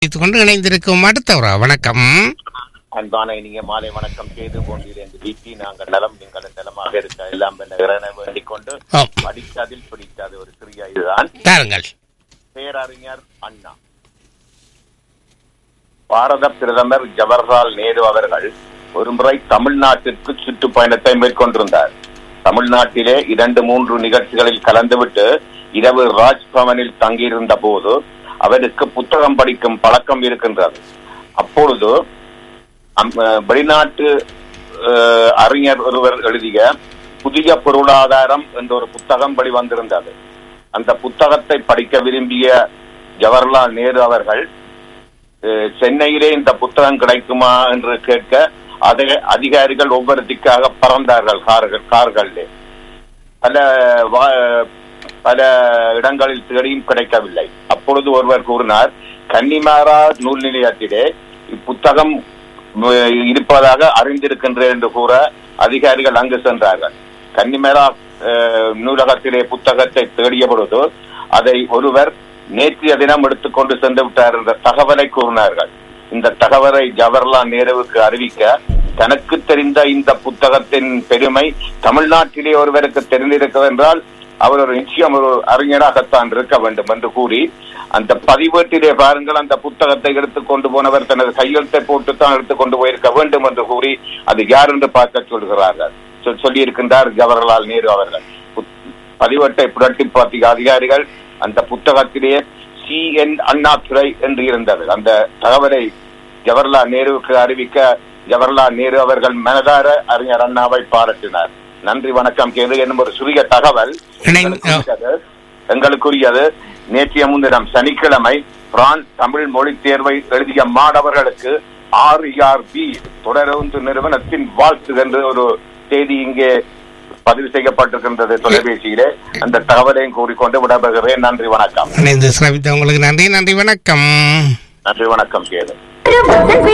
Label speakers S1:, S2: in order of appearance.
S1: வைத்துக் கொண்டு இணைந்திருக்கும் அடுத்தவரா வணக்கம்
S2: அன்பான இனிய மாலை வணக்கம் செய்து கொண்டிருந்து வீட்டி நாங்கள் நலம் நீங்கள் நலமாக இருக்க எல்லாம் என வேண்டிக் கொண்டு
S1: ஓ
S2: படித்ததில் பிடித்தது ஒரு சிறிய இதுதான்
S1: தாருங்கள்
S2: பேரறிஞர் அண்ணா பாரத பிரதமர் ஜவஹர்லால் நேரு அவர்கள் ஒருமுறை தமிழ்நாட்டிற்கு சுற்றுப்பயணத்தை மேற்கொண்டிருந்தார் தமிழ்நாட்டிலே இரண்டு மூன்று நிகழ்ச்சிகளில் கலந்துவிட்டு இரவு ராஜ்பவனில் தங்கியிருந்த போது அவருக்கு புத்தகம் படிக்கும் பழக்கம் இருக்கின்றது அப்பொழுது அம்- அஹ் வெளிநாட்டு அஹ், அறிஞர் ஒருவர் எழுதிய புதிய பொருளாதாரம் என்ற ஒரு புத்தகம் வெளிவந்திருந்தது அந்த புத்தகத்தை படிக்க விரும்பிய ஜவஹர்லால் நேரு அவர்கள் அஹ், சென்னையிலே இந்த புத்தகம் கிடைக்குமா என்று கேட்க அதே அதிகாரிகள் ஒவ்வொரு திக்காக பறந்தார்கள் கார்கள் கார்களிலே பல வா- பல இடங்களில் தேடியும் கிடைக்கவில்லை அப்பொழுது ஒருவர் கூறினார் கன்னிமாரா நூல் நிலையத்திலே இப்புத்தகம் அஹ், இருப்பதாக அறிந்திருக்கின்றேன் என்று கூற அதிகாரிகள் அங்கு சென்றார்கள் கன்னிமேரா அஹ், நூலகத்திலே புத்தகத்தை தேடிய பொழுது அதை ஒருவர் நேற்றைய தினம் எடுத்துக்கொண்டு சென்று விட்டார் என்ற தகவலை கூறினார்கள் இந்த தகவலை ஜவஹர்லால் நேருவுக்கு அறிவிக்க தனக்கு தெரிந்த இந்த புத்தகத்தின் பெருமை தமிழ்நாட்டிலே ஒருவருக்கு தெரிந்திருக்க என்றால் அவர் ஒரு நிச்சயம் ஒரு அறிஞராகத்தான் இருக்க வேண்டும் என்று கூறி அந்த பதிவேட்டிலே பாருங்கள் அந்த புத்தகத்தை எடுத்துக் கொண்டு போனவர் தனது கையெழுத்தை போட்டு தான் எடுத்துக் கொண்டு போயிருக்க வேண்டும் என்று கூறி அது யார் என்று பார்க்க சொல்கிறார்கள் சொ- சொல்லியிருக்கின்றார் ஜவஹர்லால் நேரு அவர்கள் புத்- பதிவேட்டை புரட்டி பார்த்திய அதிகாரிகள் அந்த புத்தகத்திலே சி என் அண்ணாதுரை என்று இருந்தது அந்த தகவலை ஜவஹர்லால் நேருவுக்கு அறிவிக்க ஜவஹர்லால் நேரு அவர்கள் மனதார அறிஞர் அண்ணாவை பாராட்டினார் நன்றி வணக்கம் கேது என்னும் ஒரு சிறிய தகவல்
S1: இணை-
S2: எங்களுக்குரியது. எங்களுக்குரியது நேற்றைய முன்தினம் சனிக்கிழமை பிரான்ஸ் தமிழ் மொழி தேர்வை எழுதிய மாணவர்களுக்கு ஆர்இஆர்பி தொடருந்து நிறுவனத்தின் வாழ்த்து என்று ஒரு செய்தி இங்கே பதிவு செய்யப்பட்டிருக்கின்றது தொலைபேசியிலே அந்த தகவலையும் கூறிக்கொண்டு விடைபெறுகிறேன் நன்றி வணக்கம்
S1: இணைந்து சிரவித்த உங்களுக்கு நன்றி நன்றி வணக்கம்
S2: நன்றி வணக்கம் கேது